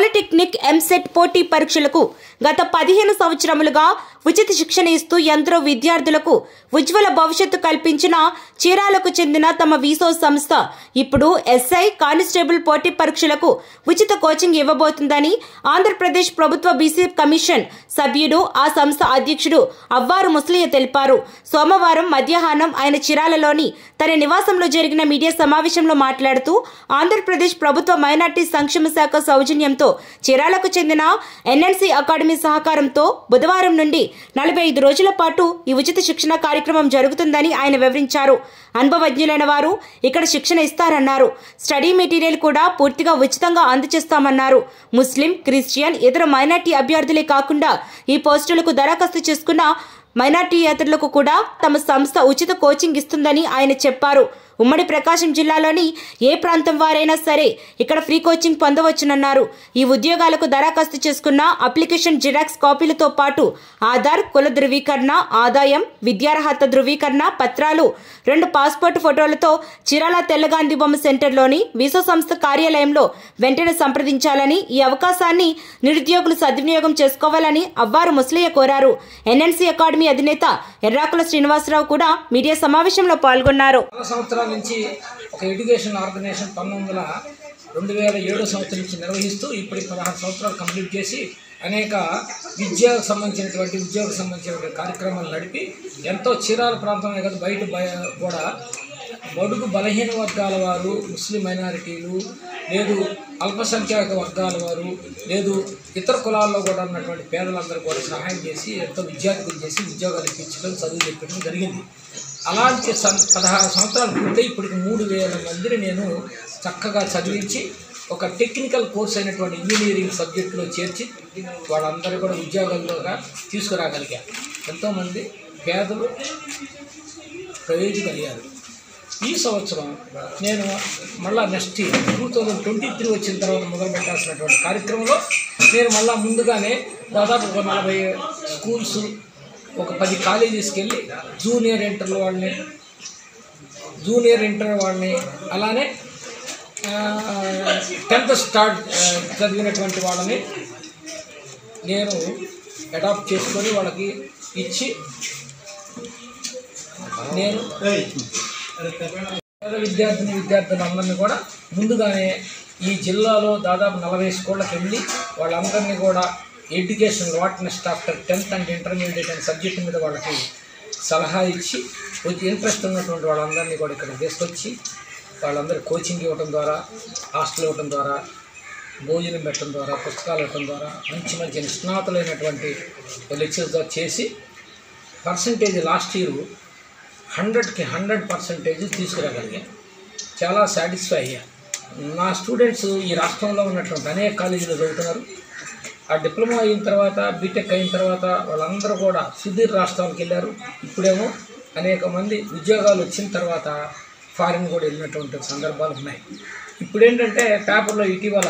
polytechnic EAMCET పోటీ పరీక్షలకు గత పదిహేను సంవత్సరములుగా ఉచిత శిక్షణ ఇస్తూ ఎందరో విద్యార్థులకు ఉజ్వల భవిష్యత్తు కల్పించిన చీరాలకు చెందిన తమ వీసో సంస్థ ఇప్పుడు ఎస్ఐ కానిస్టేబుల్ పోటీ పరీక్షలకు ఉచిత కోచింగ్ ఇవ్వబోతుందని ఆంధ్రప్రదేశ్ ప్రభుత్వ బీసీ కమిషన్ సభ్యుడు ఆ సంస్థ అధ్యక్షుడు అవ్వారు ముస్లియ తెలిపారు సోమవారం మధ్యాహ్నం ఆయన చిరాలలోని తన నివాసంలో జరిగిన మీడియా సమావేశంలో మాట్లాడుతూ ఆంధ్రప్రదేశ్ ప్రభుత్వ మైనార్టీ సంక్షేమ శాఖ సౌజన్యంతో చిరాలకు చెందిన ఎన్ఎన్సీ అకాడమీ సహకారంతో బుధవారం నుండి నలభై ఐదు రోజుల పాటు ఈ ఉచిత శిక్షణ కార్యక్రమం జరుగుతుందని ఆయన వివరించారు అనుభవజ్ఞులైన వారు ఇక్కడ శిక్షణ ఇస్తారన్నారు స్టడీ మెటీరియల్ కూడా పూర్తిగా ఉచితంగా అందజేస్తామన్నారు ముస్లిం క్రిస్టియన్ ఇతర మైనార్టీ అభ్యర్థులే కాకుండా ఈ పోస్టులకు దరఖాస్తు చేసుకున్న మైనార్టీయేతరులకు కూడా తమ సంస్థ ఉచిత కోచింగ్ ఇస్తుందని ఆయన చెప్పారు ఉమ్మడి ప్రకాశం జిల్లాలోని ఏ ప్రాంతం వారైనా సరే ఇక్కడ ఫ్రీ కోచింగ్ పొందవచ్చునన్నారు ఈ ఉద్యోగాలకు దరఖాస్తు చేసుకున్న అప్లికేషన్ జిరాక్స్ కాపీలతో పాటు ఆధార్ కుల ధృవీకరణ ఆదాయం విద్యార్హత ధృవీకరణ పత్రాలు రెండు పాస్పోర్ట్ ఫోటోలతో చిరాల తెల్లగాంధీ బొమ్మ సెంటర్లోని వీసో సంస్థ కార్యాలయంలో వెంటనే సంప్రదించాలని ఈ అవకాశాన్ని నిరుద్యోగులు సద్వినియోగం చేసుకోవాలని అవ్వారు ముస్లియ కోరారు ఎన్ఎన్సీ అకాడమీ అధినేత ఎర్రాకుల శ్రీనివాసరావు కూడా మీడియా సమావేశంలో పాల్గొన్నారు చాలా సంవత్సరాల నుంచి ఒక ఎడ్యుకేషన్ ఆర్గనైజేషన్ పంతొమ్మిది వందల రెండు వేల ఏడో సంవత్సరం నుంచి నిర్వహిస్తూ ఇప్పటికి పదహారు సంవత్సరాలు కంప్లీట్ చేసి అనేక విద్యకు సంబంధించినటువంటి ఉద్యోగకు సంబంధించినటువంటి కార్యక్రమాలు నడిపి ఎంతో చీరాల ప్రాంతమే కాదు బయట బయ- కూడా బడుగు బలహీన వర్గాల వారు ముస్లిం మైనారిటీలు లేదు అల్పసంఖ్యాక వర్గాల వారు లేదు ఇతర కులాల్లో కూడా ఉన్నటువంటి పేదలందరూ కూడా సహాయం చేసి ఎంతో విద్యార్థులు చేసి ఉద్యోగాలు ఇప్పించడం చదువు చెప్పడం జరిగింది అలాంటి సం పదహారు సంవత్సరాలు పూర్తయి ఇప్పటికి మూడు వేల మందిని నేను చక్కగా చదివించి ఒక టెక్నికల్ కోర్స్ అయినటువంటి ఇంజనీరింగ్ సబ్జెక్టులో చేర్చి వాళ్ళందరూ కూడా ఉద్యోగాల్లోగా తీసుకురాగలిగా ఎంతోమంది పేదలు ప్రయోజకులయ్యారు ఈ సంవత్సరం నేను మళ్ళా next year two thousand twenty three వచ్చిన తర్వాత మొదలు పెట్టాల్సినటువంటి కార్యక్రమంలో నేను మళ్ళా ముందుగానే దాదాపు ఒక నలభై స్కూల్స్ ఒక పది కాలేజెస్కి వెళ్ళి జూనియర్ ఇంటర్ వాళ్ళని జూనియర్ ఇంటర్ వాళ్ళని అలానే టెన్త్ స్టార్ట్ ఆ, చదివినటువంటి వాళ్ళని నేను అడాప్ట్ చేసుకొని వాళ్ళకి ఇచ్చి నేను పేద విద్యార్థిని విద్యార్థులందరినీ కూడా ముందుగానే ఈ జిల్లాలో దాదాపు నలభై స్కూళ్ళకి వెళ్ళి వాళ్ళందరినీ కూడా education what next after tenth and intermediate అనే సబ్జెక్ట్ మీద వాళ్ళకి సలహా ఇచ్చి కొంచెం ఇంట్రెస్ట్ ఉన్నటువంటి వాళ్ళందరినీ కూడా ఇక్కడ తీసుకొచ్చి వాళ్ళందరూ కోచింగ్ ఇవ్వడం ద్వారా హాస్టల్ ఇవ్వడం ద్వారా భోజనం పెట్టడం ద్వారా పుస్తకాలు ఇవ్వడం ద్వారా మంచి మంచి నిష్ణాతులైనటువంటి లెక్చర్స్ చేసి పర్సంటేజ్ లాస్ట్ ఇయర్ హండ్రెడ్కి హండ్రెడ్ పర్సంటేజ్ తీసుకురాగలిగాను చాలా సాటిస్ఫై అయ్యా నా స్టూడెంట్స్ ఈ రాష్ట్రంలో ఉన్నటువంటి అనేక కాలేజీలో చదువుతున్నారు ఆ డిప్లొమా అయిన తర్వాత బీటెక్ అయిన తర్వాత వాళ్ళందరూ కూడా సుదీర్ రాష్ట్రాలకు వెళ్ళారు ఇప్పుడేమో అనేక మంది ఉద్యోగాలు వచ్చిన తర్వాత ఫారిన్ కూడా వెళ్ళినటువంటి సందర్భాలు ఉన్నాయి ఇప్పుడు ఏంటంటే పేపర్లో ఇటీవల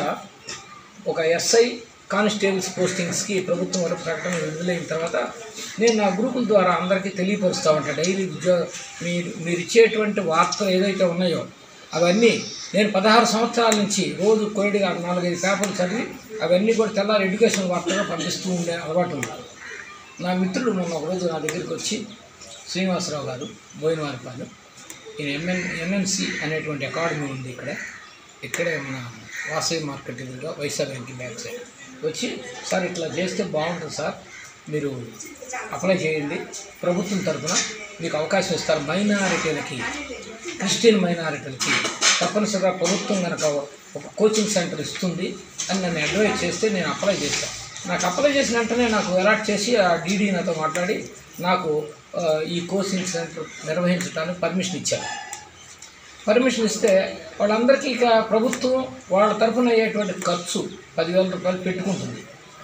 ఒక ఎస్ఐ కానిస్టేబుల్స్ పోస్టింగ్స్కి ప్రభుత్వం వారు ప్రకటన విడుదలైన తర్వాత నేను నా గ్రూపుల ద్వారా అందరికీ తెలియపరుస్తూ ఉంటాను డైలీ ఉద్యోగ మీరు మీరు ఇచ్చేటువంటి వార్తలు ఏదైతే ఉన్నాయో అవన్నీ నేను పదహారు సంవత్సరాల నుంచి రోజు కొరడిగా నాలుగైదు పేపర్లు చదివి అవన్నీ కూడా తెల్లారి ఎడ్యుకేషన్ వార్తగా పంపిస్తూ ఉండే అలవాటు ఉంది నా మిత్రుడు మొన్న ఒకరోజు నా దగ్గరికి వచ్చి శ్రీనివాసరావు గారు బోయినవారిపాలెం ఈయన ఎంఎన్ ఎంఎన్సి అనేటువంటి అకాడమీ ఉంది ఇక్కడ ఇక్కడే మన వాసవి మార్కెట్ ఎదురుగా వైశాఖ బ్యాంక్ బ్యాక్ సైడ్ వచ్చి సార్ ఇట్లా చేస్తే బాగుంటుంది సార్ మీరు అప్లై చేయండి ప్రభుత్వం తరఫున మీకు అవకాశం ఇస్తారు మైనారిటీలకి క్రిస్టియన్ మైనారిటీలకి తప్పనిసరిగా ప్రభుత్వం కనుక ఒక కోచింగ్ సెంటర్ ఇస్తుంది అని నన్ను అడ్వైజ్ చేస్తే నేను అప్లై చేస్తాను నాకు అప్లై చేసిన వెంటనే నాకు అలాట్ చేసి ఆ డీడీ నాతో మాట్లాడి నాకు ఆ, ఈ కోచింగ్ సెంటర్ నిర్వహించడానికి పర్మిషన్ ఇచ్చారు పర్మిషన్ ఇస్తే వాళ్ళందరికీ ఇక ప్రభుత్వం వాళ్ళ తరఫున అయ్యేటువంటి ఖర్చు పదివేల రూపాయలు పెట్టుకుంటుంది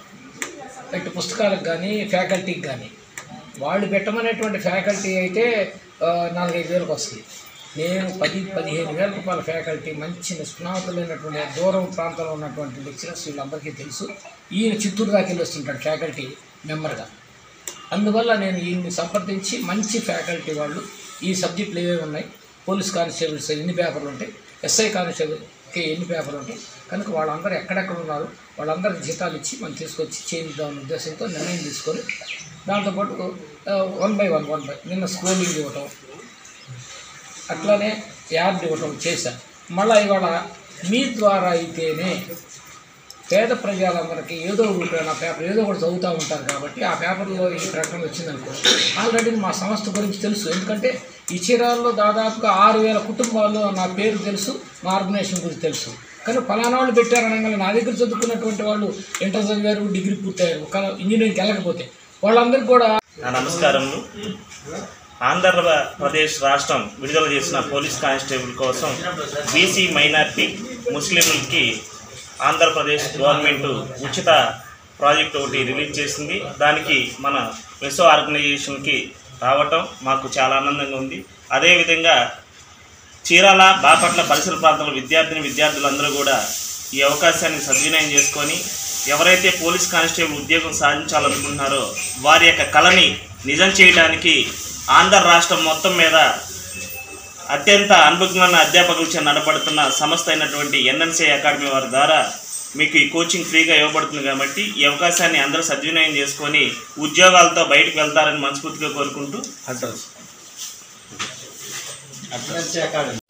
ఇటు పుస్తకాలకు కానీ ఫ్యాకల్టీకి కానీ వాళ్ళు పెట్టమనేటువంటి ఫ్యాకల్టీ అయితే ఆ, నాలుగైదు వేలకు వస్తుంది నేను పది పదిహేను వేల రూపాయల ఫ్యాకల్టీ మంచి నిష్ణాతులైనటువంటి దూరం ప్రాంతంలో ఉన్నటువంటి లెక్చరర్స్ వీళ్ళందరికీ తెలుసు ఈయన చిత్తూరు దాకా వెళ్ళి వస్తుంటాడు ఫ్యాకల్టీ మెంబర్గా అందువల్ల నేను ఈయన్ని సంప్రదించి మంచి ఫ్యాకల్టీ వాళ్ళు ఈ సబ్జెక్టులు ఏవేవి ఉన్నాయి పోలీస్ కానిస్టేబుల్స్ ఎన్ని పేపర్లు ఉంటాయి ఎస్ఐ కానిస్టేబుల్ కి ఎన్ని పేపర్లు ఉంటాయి కనుక వాళ్ళందరూ ఎక్కడెక్కడ ఉన్నారు వాళ్ళందరికీ జీతాలు ఇచ్చి మనం తీసుకొచ్చి చేయిద్దామనే ఉద్దేశంతో నిర్ణయం తీసుకొని దాంతోపాటు one by one one by నిన్న స్క్రోలింగ్ ఇవ్వటం అట్లానే యాడ్ ఇవ్వటం చేశాను మళ్ళీ ఇవాళ మీ ద్వారా అయితేనే పేద ప్రజలందరికీ ఏదో రూపాయన పేపర్ ఏదో ఒకటి చదువుతూ ఉంటారు కాబట్టి ఆ పేపర్లో ఈ ప్రకటన వచ్చిందనుకో ఆల్రెడీ మా సంస్థ గురించి తెలుసు ఎందుకంటే ఈ చీరాల్లో దాదాపుగా ఆరు వేల కుటుంబాల్లో నా పేరు తెలుసు మా ఆర్గనైజేషన్ గురించి తెలుసు కానీ ఫలానా వాళ్ళు పెట్టారనగా నా దగ్గర చదువుకున్నటువంటి వాళ్ళు ఇంటర్ చదివారు డిగ్రీ పూర్తయ్యారు ఒక ఇంజనీరింగ్కి వెళ్ళకపోతే వాళ్ళందరికీ కూడా నా నమస్కారములు ఆంధ్రప్రదేశ్ రాష్ట్రం విడుదల చేసిన పోలీస్ కానిస్టేబుల్ కోసం బీసీ మైనార్టీ ముస్లింలకి ఆంధ్రప్రదేశ్ గవర్నమెంట్ ఉచిత ప్రాజెక్ట్ ఒకటి రిలీజ్ చేసింది దానికి మన మెసో ఆర్గనైజేషన్కి రావటం మాకు చాలా ఆనందంగా ఉంది అదేవిధంగా చీరాల బాపట్ల పరిసర ప్రాంతాల విద్యార్థిని విద్యార్థులందరూ కూడా ఈ అవకాశాన్ని సద్వినియోగం చేసుకొని ఎవరైతే పోలీస్ కానిస్టేబుల్ ఉద్యోగం సాధించాలనుకుంటున్నారో వారి యొక్క కళని నిజం చేయడానికి ఆంధ్ర రాష్ట్రం మొత్తం మీద అత్యంత అనుభవమైన అధ్యాపకులచే నడపడుతున్న సంస్థ అయినటువంటి ఎన్ఎన్సీ అకాడమీ వారి ద్వారా మీకు ఈ కోచింగ్ ఫ్రీగా ఇవ్వబడుతుంది కాబట్టి ఈ అవకాశాన్ని అందరూ సద్వినియోగం చేసుకొని ఉద్యోగాలతో బయటకు వెళ్తారని మనస్ఫూర్తిగా కోరుకుంటూ అడ్రస్ అడ్రస్ అకాడమీ